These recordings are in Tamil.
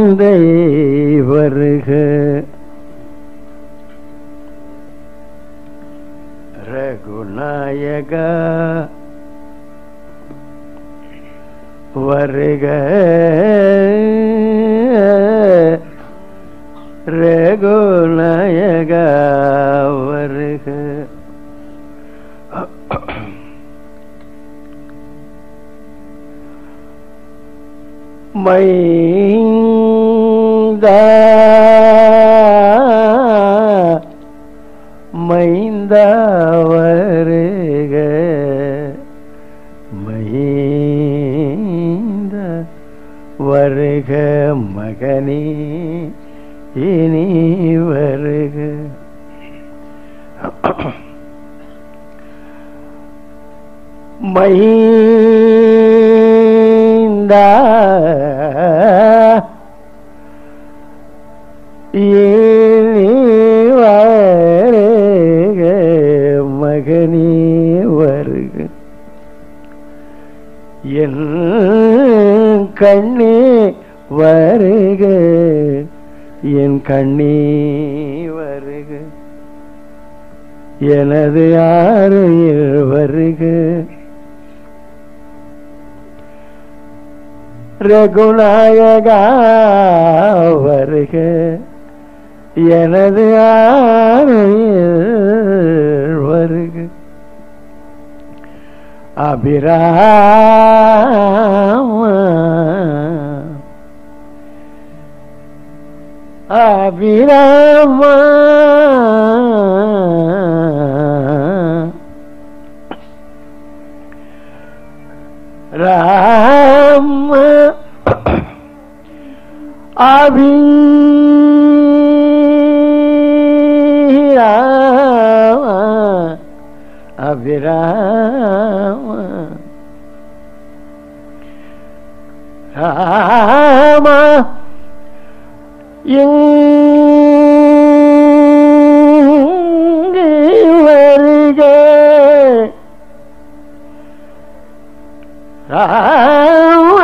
சிந்தை வருக ரகுநாயகா வருக ரகுநாயகா வருக மைந்தா மைந்தா வருக மைந்த வருக மகனே இனி வருக மைந்தா இனி வருக மகனே வருக என் கண்ணே வருக என் கண்ணே வருக எனது ஆறுயில் வருக ரகுநாயகா வருக எனது ஆறுயில் வருக அபிராம அபிராம ராம அபிராம அபிராம ராம இங்கு வருக ராம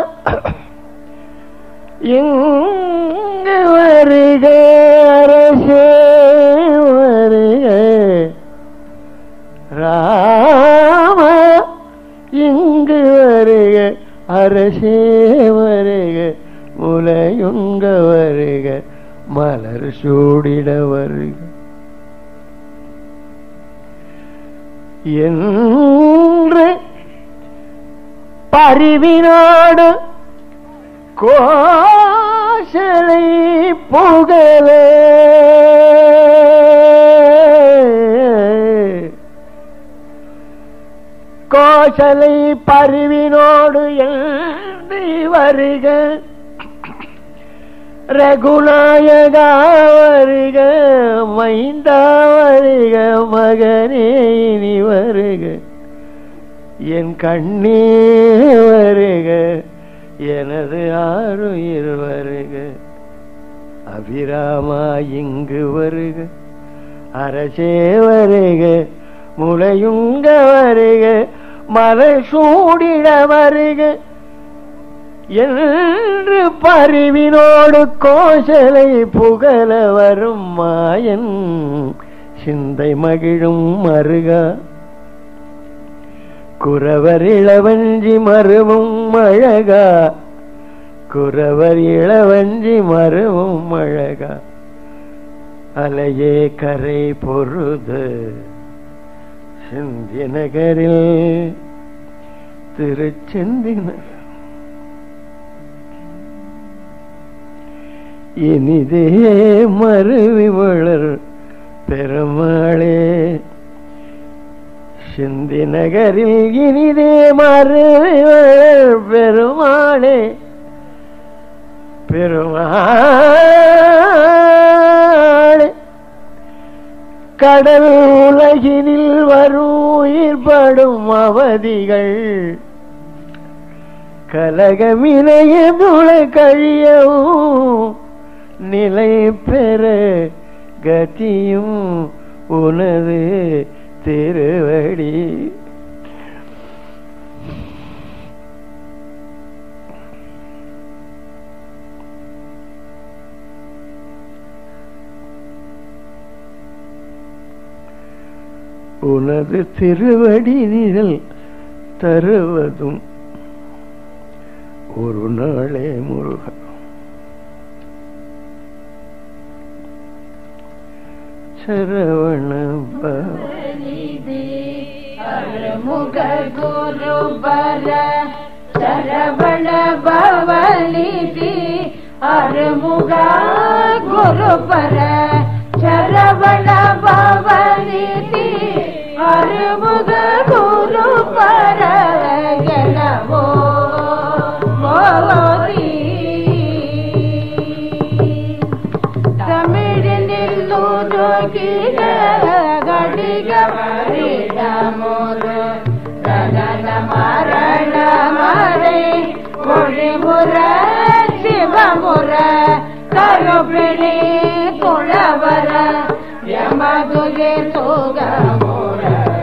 இங்கு வருக அரசே வருக ராம இங்கு வருக அரசே வருக முலையுங்க வருக மலர் சூடிட வருக என்று பரிவினோடு கோசலை புகழே கோசலை பரிவினோடு எழுதி வருக ரகுநாயகா வருக மைந்தா வருக மகனே இனி வருக என் கண்ணே வருக எனது ஆறுயிர் வருக அபிராமா இங்கு வருக அரசே வருக முளையுங்க வருக மலை சூடிட வருக என்று பரிவினோடு கோசலை புகழ வரும் மாயன் சிந்தை மகிழும் மருகா குறவர் இளவஞ்சி மருவும் அழகா குறவர் இளவஞ்சி மருவும் அழகா அலையே கரை பொருது சிந்தி நகரில் திருச்செந்தி நகர் இனிதே மருவி வளர் பெருமாளே சிந்தி நகரில் இனிதே மருவி வளர் பெருமாளே பெருமாளே கடல் உலகினில் வரும் உயிர்படும் அவதிகள் கலகமினைய துளை கழியவும் நிலை பெற கதியும் உனது திருவடி உனது திருவடி நிழல் தருவதும் ஒரு நாளே முருகா சரவண பவ முக குரு பர சரவண பவனிதி அருமுக குரு பர சரவண பவனிதி அருமுக குரு பர எனவோ மோதி தமிழினில் நூறுகிற கடிக மரிடமுரு தனன மரண மறை மொழிமுற சிவமுற கருப்பிணி குளவர யமதுகே சுகமுற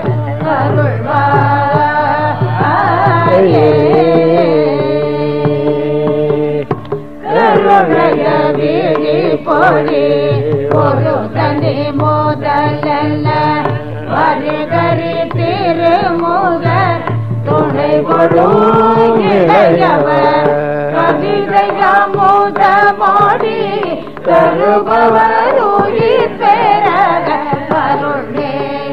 அருள்வாயே கருணைய வீழி பொழி ஒரு தனி மோதலல்ல வருகரி திருமுக துணை கொடும் இளையவர் கவிதைய மூத மோடி தருபவர் உயிர் பெறக கருணே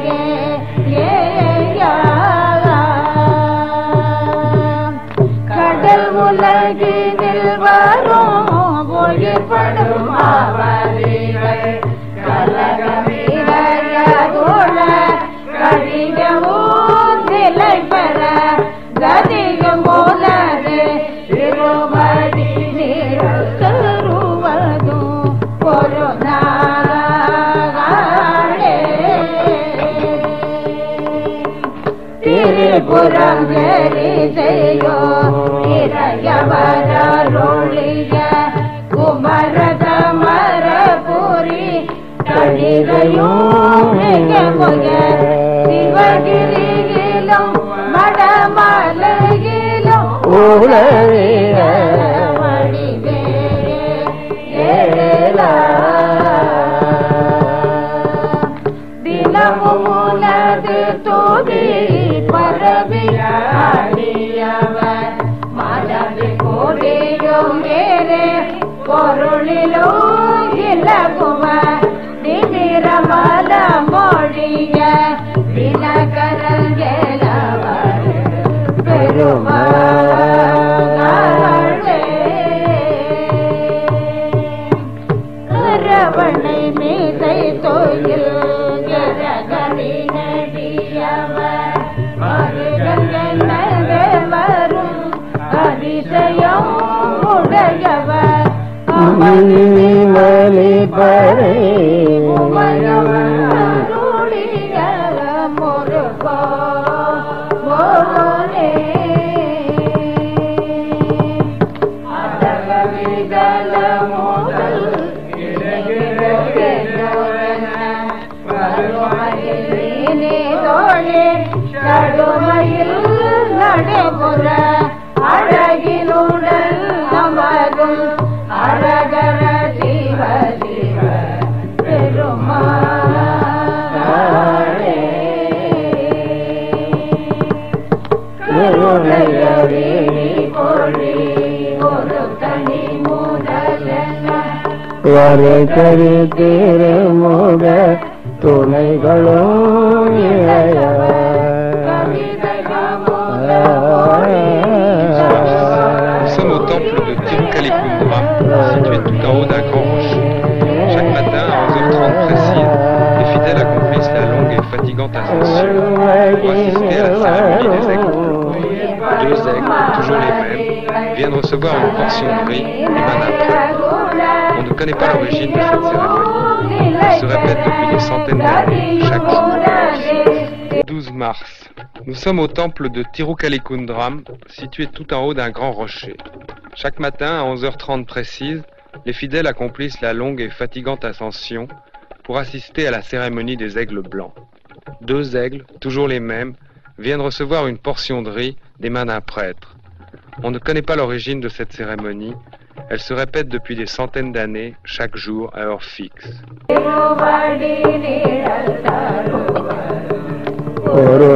கடல் உலகினில் வரும் உயிர்படும் அவரிகள் கலகமிரைய குண கடிகவும் நிலை பெற கதியும் போலது திருமதி நீரல் தருவதும் ஒரு நாளே திரிபுரம் ஏறி செய்யோ இறையவரொழிய குமரத மரபுரி தனிதையும் மிக முய சிவகிரியிலும் மடமலையிலும் உலகிய தினமும் உனது தூதி பரவி ஆடியவர் மனது கூடியும் வேறு பொருளிலும் இலகுவர் திமிரமல மொழிய தினகரங்கேலவர் பெருமாளே அரவணை மீதை தொழில் கரகரி நடியவர் மருகங்கனவே வரும் அதிசயம் உடையவர் மணி பரே உமையருளிய முருகோ மோனே அதகவிதல முதல் கடுமையில் நடைபுற அழகினுடன் அமரும் அழகர சிவ சிவ பெருமாளே கருணையடி பொழி ஒரு தனி முதலென்ன வரை கரு திருமுக துணைகளும் Nous sommes au temple de Tirukalikundra, situé tout en haut d'un grand rocher. Chaque matin, à 11h30 précise, les fidèles accomplissent la longue et fatigante ascension pour assister à la cérémonie des aigles. Deux aigles, toujours les mêmes, viennent recevoir une portion de riz des mains d'un prêtre. On ne connaît pas l'origine de cette cérémonie. Elle se répète depuis des centaines d'années, chaque jour. 12 mars. Nous sommes au temple de Tirukalikundram, situé tout en haut d'un grand rocher. Chaque matin, à 11h30 précise, les fidèles accomplissent la longue et fatigante ascension pour assister à la cérémonie des aigles blancs. Deux aigles, toujours les mêmes, viennent recevoir une portion de riz des mains d'un prêtre. On ne connaît pas l'origine de cette cérémonie. Elle se répète depuis des centaines d'années, chaque jour à heure fixe. திருவடி நிழல் தருவர் ஒரு